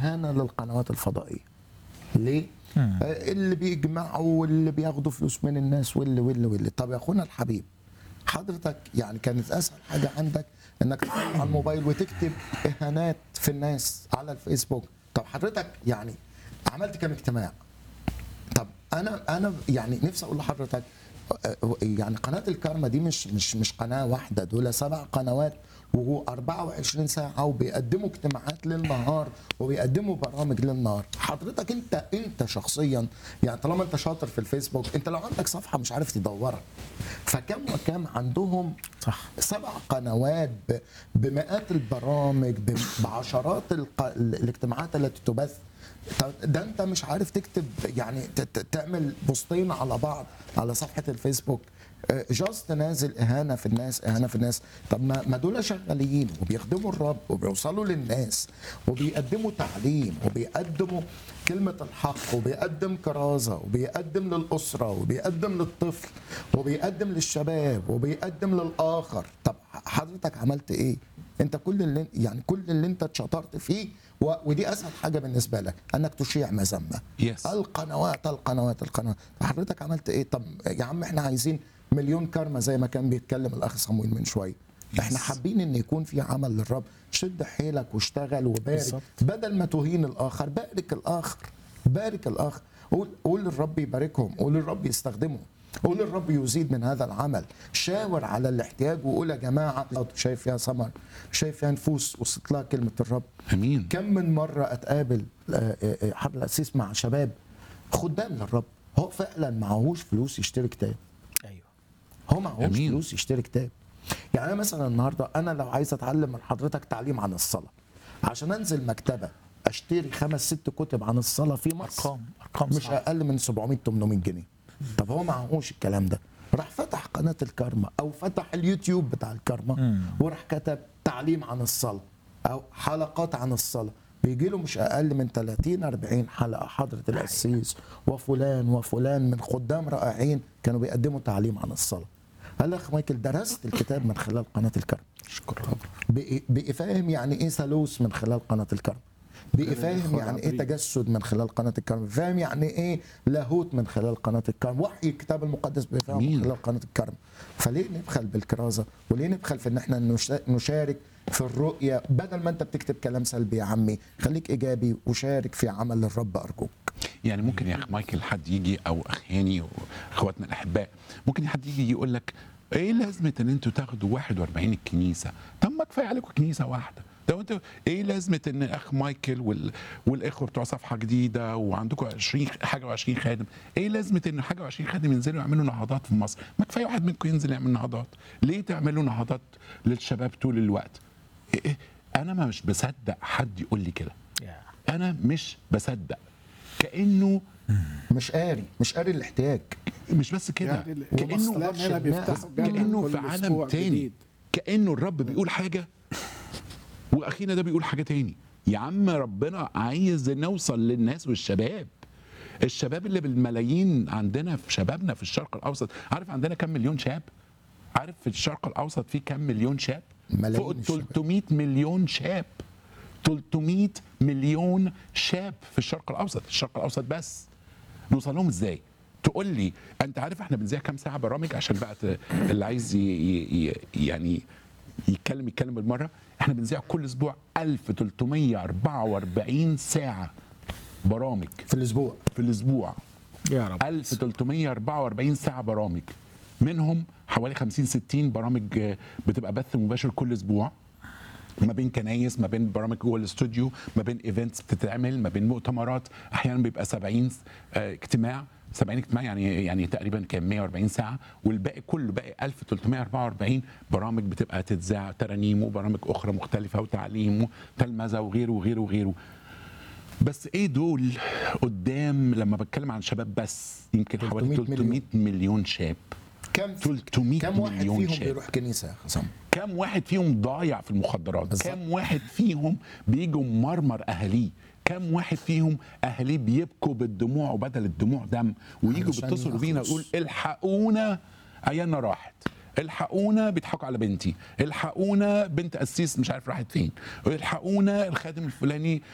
اهانه للقنوات الفضائيه ليه؟ آه، اللي بيجمعوا واللي بياخدوا فلوس من الناس واللي واللي واللي طب يا اخونا الحبيب حضرتك يعني كانت اسهل حاجه عندك انك تطلع على الموبايل وتكتب اهانات في الناس على الفيسبوك طب حضرتك يعني عملت كام اجتماع طب انا انا يعني نفسي اقول لحضرتك آه، يعني قناه الكارما دي مش مش مش قناه واحده دول سبع قنوات و24 ساعه وبيقدموا اجتماعات للنهار وبيقدموا برامج للنهار حضرتك انت انت شخصيا يعني طالما انت شاطر في الفيسبوك انت لو عندك صفحه مش عارف تدورها فكم وكم عندهم صح سبع قنوات ب- بمئات البرامج ب- بعشرات الق- الاجتماعات التي تبث طب ده انت مش عارف تكتب يعني ت- ت- تعمل بوستين على بعض على صفحه الفيسبوك جاست نازل اهانه في الناس اهانه في الناس طب ما ما دول شغالين وبيخدموا الرب وبيوصلوا للناس وبيقدموا تعليم وبيقدموا كلمه الحق وبيقدم كرازه وبيقدم للاسره وبيقدم للطفل وبيقدم للشباب وبيقدم للاخر طب حضرتك عملت ايه انت كل اللي يعني كل اللي انت اتشطرت فيه و- ودي اسهل حاجه بالنسبه لك انك تشيع مذمه Yes. القنوات القنوات القنوات حضرتك عملت ايه طب يا عم احنا عايزين مليون كارما زي ما كان بيتكلم الاخ صمويل من شويه احنا حابين ان يكون في عمل للرب شد حيلك واشتغل وبارك بالظبط. بدل ما تهين الاخر بارك الاخر بارك الاخر قول قول للرب يباركهم قول للرب يستخدمهم قول للرب يزيد من هذا العمل شاور على الاحتياج وقول يا جماعه شايف يا سمر شايف يا نفوس وصلت لها كلمه الرب امين كم من مرة أتقابل آه، آه، آه، حرب الأسيس مع شباب خدام للرب هو فعلا معهوش فلوس يشتري كتاب ايوه هو معهوش أمين. فلوس يشتري كتاب يعني أنا مثلا النهاردة أنا لو عايز أتعلم من حضرتك تعليم عن الصلاة عشان أنزل مكتبة أشتري خمس ست كتب عن الصلاة في مصر ارقام ارقام مش صعبة. اقل من 700 800 جنيه طب هو معهوش الكلام ده راح فتح قناه الكارما او فتح اليوتيوب بتاع الكارما وراح كتب تعليم عن الصلاه او حلقات عن الصلاه بيجي له مش اقل من 30 40 حلقه حضره القسيس وفلان وفلان من خدام رائعين كانوا بيقدموا تعليم عن الصلاه قال لي يا اخ مايكل درست الكتاب من خلال قناه الكارما اشكر رب بقي بقي فاهم يعني ايه ثالوث من خلال قناه الكرم بقي فاهم يعني ايه تجسد من خلال قناه الكرم فاهم يعني ايه لاهوت من خلال قناه الكرم وحي الكتاب المقدس بيفهم من أمين. خلال قناه الكرم فليه نبخل بالكرازه وليه نبخل في ان احنا نشا- نشارك في الرؤيه بدل ما انت بتكتب كلام سلبي يا عمي خليك ايجابي وشارك في عمل الرب ارجوك يعني ممكن يا اخ مايكل حد يجي او اخ هاني واخواتنا الاحباء ممكن حد يجي يقول لك ايه لازمه ان انتوا تاخدوا 41 الكنيسه طب ما كفايه عليكم كنيسه واحده ده انتوا ايه لازمه ان اخ مايكل وال... والاخوه بتوع صفحه جديده وعندكم 20 حاجه و20 خادم ايه لازمه ان حاجه و20 خادم ينزلوا يعملوا نهضات في مصر ما كفايه واحد منكم ينزل يعمل نهضات ليه تعملوا نهضات للشباب طول الوقت إيه إيه؟ انا ما مش بصدق حد يقول لي كده يا. انا مش بصدق كانه مش قاري مش قاري الاحتياج مش بس كده يعني ال- كانه الإسلام هنا بيفتحوا جامع كانه كل في عالم أسبوع تاني جديد. كانه الرب بيقول حاجه واخينا ده بيقول حاجه تاني يا عم ربنا عايز نوصل للناس والشباب الشباب اللي بالملايين عندنا في شبابنا في الشرق الاوسط عارف عندنا كم مليون شاب عارف في الشرق الاوسط في كم مليون شاب ملايين فوق ال الشباب. 300 مليون شاب 300 مليون شاب في الشرق الاوسط الشرق الاوسط بس نوصل لهم ازاي تقول لي انت عارف احنا بنذيع كام ساعه برامج عشان بقى ت- اللي عايز ي... ي... ي... يعني يتكلم يتكلم بالمره احنا بنذيع كل اسبوع 1344 ساعه برامج في الاسبوع في الاسبوع يا رب 1344 ساعه برامج منهم حوالي 50 60 برامج آه، بتبقى بث مباشر كل اسبوع ما بين كنايس ما بين برامج جوه الاستوديو ما بين ايفنتس بتتعمل ما بين مؤتمرات احيانا بيبقى 70 آه، اجتماع 70 اجتماع يعني يعني تقريبا كان 140 ساعه والباقي كله باقي 1344 برامج بتبقى تتذاع ترانيم وبرامج اخرى مختلفه وتعليم وتلمذه وغيره وغيره وغيره بس ايه دول قدام لما بتكلم عن شباب بس يمكن حوالي 300 300 مليون شاب كم 300 كم واحد مليون فيهم شاب. بيروح كنيسه يا خصام كم واحد فيهم ضايع في المخدرات بالظبط. كم واحد فيهم بيجوا مرمر اهاليه كم واحد فيهم اهاليه بيبكوا بالدموع وبدل الدموع دم ويجوا علشان بيتصلوا بينا يخلص. يقول الحقونا عيالنا راحت الحقونا بيضحكوا على بنتي الحقونا بنت قسيس مش عارف راحت فين الحقونا الخادم الفلاني